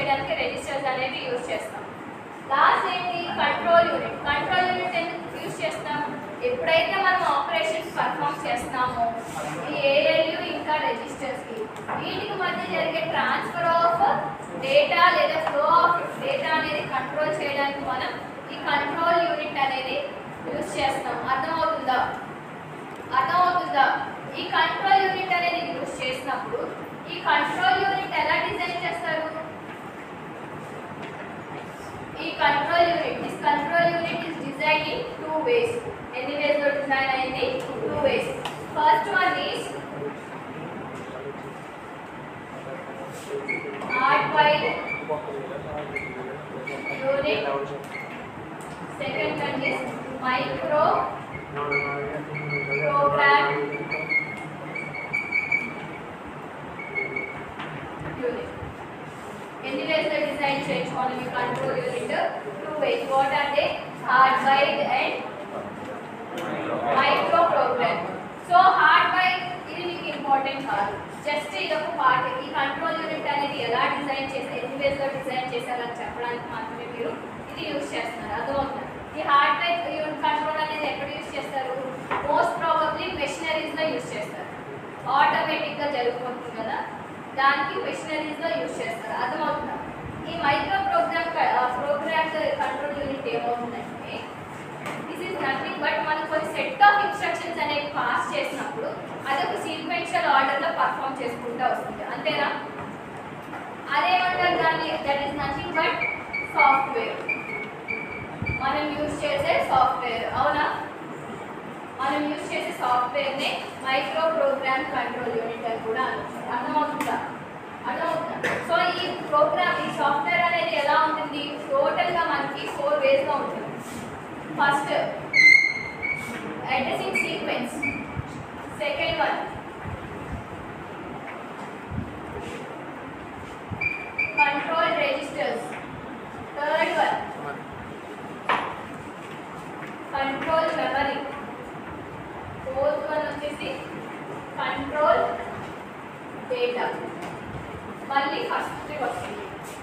చేయడానికి రెజిస్టర్స్ అనేవి యూజ్ చేస్తాం లాస్ట్ ఏంటి కంట్రోల్ యూనిట్ కంట్రోల్ యూనిట్ ఎందుకు యూజ్ చేస్తాం ఎప్పుడైతే మనం ఆపరేషన్స్ పర్ఫామ్ చేస్తున్నామో ఈ ఏఎల్యూ ఇంకా రెజిస్టర్స్ కి వీటికి మధ్య జరిగే ట్రాన్స్ఫర్ ఆఫ్ డేటా లేదా ఫ్లో ఆఫ్ డేటా అనేది కంట్రోల్ చేయడానికి మనం ఈ కంట్రోల్ యూనిట్ అనేది యూజ్ చేస్తాం అర్థమవుతుందా అర్థమవుతుందా ఈ కంట్రోల్ యూనిట్ అనేది యూజ్ చేసినప్పుడు ఈ కంట్రోల్ యూనిట్ ఎలా డిజైన్ చేస్తారు ఈ control unit this control unit is design in two ways ఎన్ని వేస్ లో డిజైన్ అయింది two ways first one is hardwired unit second one is micro program unit ఎన్ని వేస్ లో డిజైన్ చేసుకోవాలి మీ control unit two ways what are they hardwired and micro program so hardwired ఇది మీకు important కాదు just ఇది ఒక part ఈ కంట్రోల్ యూనిట్ అనేది ఎలా డిజైన్ చేసి ఎన్ని వేస్ లో డిజైన్ చేశారని చెప్పడానికి మాత్రమే మీరు ఇది యూజ్ చేస్తున్నారు అర్థమవుతుంది ఈ హార్డ్ వైడ్ యూనిట్ కంట్రోల్ అనేది ఎక్కడ యూజ్ చేస్తారు మోస్ట్ ప్రాబబ్లీ మెషినరీస్ లో యూజ్ చేస్తారు ఆటోమేటిక్ గా జరిగిపోతుంది కదా దానికి మెషినరీస్ లో యూజ్ చేస్తారు అర్థమవుతుందా ఈ micro program program control unit ఏమవుతుందంటే దిస్ ఈస్ నథింగ్ బట్ మనం కొన్ని సెట్ ఆఫ్ ఇన్స్ట్రక్షన్స్ అనేవి పాస్ చేసినప్పుడు అది ఒక సీక్వెన్షియల్ ఆర్డర్ లో పర్ఫామ్ చేసుకుంటూ వస్తుంది అంతేనా అదేమంటారు దాన్ని that is nothing but software మనం యూజ్ చేసే సాఫ్ట్వేర్ అవునా మనం యూజ్ చేసే సాఫ్ట్వేర్ ని మైక్రో ప్రోగ్రామ్ కంట్రోల్ యూనిట్ అని కూడా అంటారు అర్థమవుతుందా అర్థమవుతుందా సో ఈ ప్రోగ్రామ్ ఈ సాఫ్ట్వేర్ అనేది ఎలా ఉంటుంది టోటల్ గా మనకి ఫోర్ వేస్ లో ఉంటుంది first addressing sequence second one control registers third one control memory fourth one వచ్చేసి కంట్రోల్ డేటా మళ్ళీ ఫస్ట్ వస్తుంది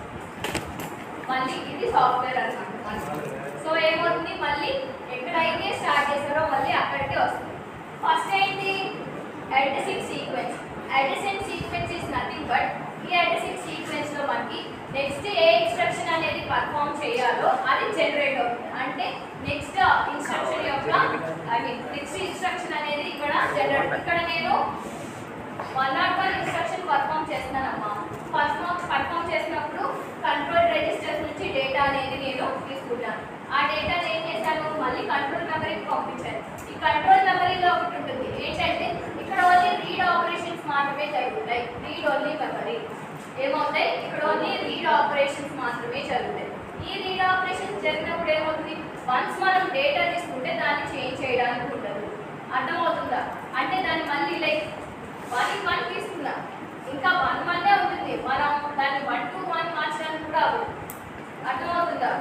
మళ్ళీ ఇది సాఫ్ట్వేర్ అన్నమాట సో ఏమవుతుంది మళ్ళీ ఎక్కడైతే స్టార్ట్ చేశారో మళ్ళీ అక్కడికే వస్తుంది ఫస్ట్ ఏంటి addressing sequence addressing sequence is nothing but ఈ అడ్రసింగ్ సీక్వెన్స్ లో మనకి నెక్స్ట్ ఏ ఇన్స్ట్రక్షన్ అనేది పర్ఫామ్ చేయాలో అది జనరేట్ అవుతుంది అంటే నెక్స్ట్ ఇన్స్ట్రక్షన్ యొక్క ఐ మీన్ నెక్స్ట్ ఇన్స్ట్రక్షన్ అనేది ఇక్కడ జనరేట్ ఇక్కడ నేను one not one instruction perform చేస్తున్నానమ్మా పర్ఫామ్ పర్ఫామ్ చేసినప్పుడు కంట్రోల్ రిజిస్టర్స్ నుంచి డేటా అనేది నేను తీసుకుంటాను ఆ డేటాని ఏం చేశాను మళ్ళీ కంట్రోల్ మెమరీకి పంపించాను ఈ కంట్రోల్ మెమరీలో ఒకటి ఉంటుంది ఏంటంటే ఇక్కడ ఓన్లీ రీడ్ ఆపరేషన్స్ మాత్రమే జరుగుతాయి రీడ్ ఓన్లీ మెమరీ ఏమవుతాయి ఇక్కడ ఓన్లీ రీడ్ ఆపరేషన్స్ మాత్రమే జరుగుతాయి ఈ రీడ్ ఆపరేషన్స్ జరిగినప్పుడు ఏమవుతుంది వన్స్ మనం డేటా తీసుకుంటే దాన్ని చేంజ్ చేయడానికి ఉండదు అర్థమవుతుందా అంటే దాన్ని మళ్ళీ లైక్ వన్ వన్ తీసుకున్నా ఇంకా వన్ వన్నే ఉంటుంది మనం దాన్ని వన్ టు వన్ మార్చడానికి కూడా అవ్వదు అర్థమవుతుందా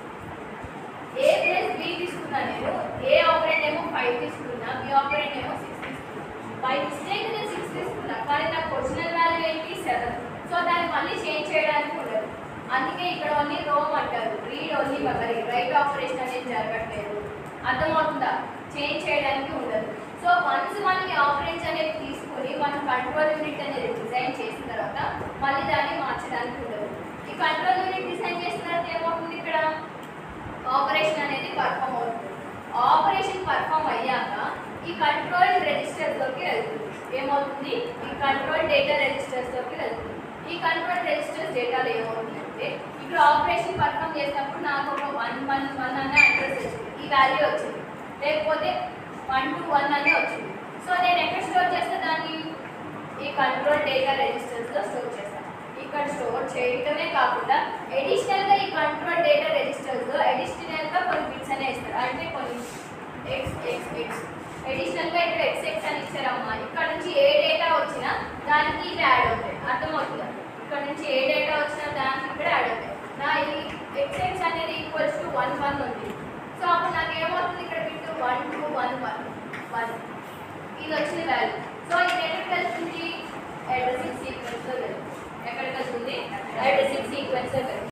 ఏ ప్లస్ బి తీసుకున్నా నేను ఏ ఆపరేట్ ఏమో ఫైవ్ తీసుకున్నా బి ఆపరేట్ ఏమో సిక్స్ తీసుకున్నా బై మిస్టేక్ నేను సిక్స్ తీసుకున్నా కానీ నాకు ఒరిజినల్ వాల్యూ ఏంటి సెవెన్ సో దాన్ని మళ్ళీ చేంజ్ చేయడానికి ఉండదు అందుకే ఇక్కడ ఓన్లీ రోమ్ అంటారు read only memory write operation అనేది జరగట్లేదు అర్థమవుతుందా చేంజ్ చేయడానికి ఉండదు సో వన్స్ మనం ఈ ఆపరేన్స్ అనేది తీసుకొని మనం కంట్రోల్ యూనిట్ అనేది డిజైన్ చేసిన తర్వాత మళ్ళీ దాన్ని మార్చడానికి ఉండదు ఈ కంట్రోల్ యూనిట్ డిజైన్ చేసిన తర్వాత ఏమవుతుంది ఇక్కడ ఆపరేషన్ అనేది పర్ఫామ్ అవుతుంది ఆపరేషన్ పర్ఫామ్ అయ్యాక ఈ కంట్రోల్ రిజిస్టర్లోకి వెళ్తుంది ఏమవుతుంది ఈ కంట్రోల్ డేటా రిజిస్టర్స్లోకి వెళ్తుంది ఈ కంట్రోల్ రిజిస్టర్స్ డేటాలో ఏమవుతుందంటే ఇక్కడ ఆపరేషన్ పర్ఫామ్ చేసినప్పుడు నాకు ఒక వన్ వన్ వన్ అనే అడ్రస్ వచ్చింది ఈ వాల్యూ వచ్చింది లేకపోతే వన్ టు వన్ అనే వచ్చింది సో నేను ఎక్కడ స్టోర్ చేస్తా దాన్ని ఈ కంట్రోల్ డేటా రిజిస్టర్స్లో స్టోర్ చేస్తాను ఇక్కడ స్టోర్ చేయటమే కాకుండా అడిషనల్గా ఈ కంట్రోల్ డేటా రిజిస్టర్స్లో అడిషనల్గా కొన్ని బిట్స్ అనే ఇస్తారు అంటే కొన్ని ఎక్స్ ఎక్స్ ఎక్స్ అడిషనల్గా ఇక్కడ ఎక్స్ ఎక్స్ అని ఇచ్చారమ్మా ఇక్కడ నుంచి ఏ డేటా వచ్చినా దానికి ఇవి యాడ్ అవుతాయి అర్థమవుతుందా ఇక్కడ నుంచి ఏ డేటా వచ్చినా దానికి ఇక్కడ యాడ్ అవుతాయి నా ఈ ఎక్స్ ఎక్స్ అనేది ఈక్వల్స్ టు వన్ వన్ ఉంది సో అప్పుడు నాకు ఏమవుతుంది ఇక్కడ bit one two one one one ఇది వచ్చిన వాల్యూ సో ఇది ఎక్కడికి వెళ్తుంది అడ్రసింగ్ సీక్వెన్స్లో వెళ్తుంది ఎక్కడికి వెళ్తుంది అడ్రసింగ్ సీక్వెన్స్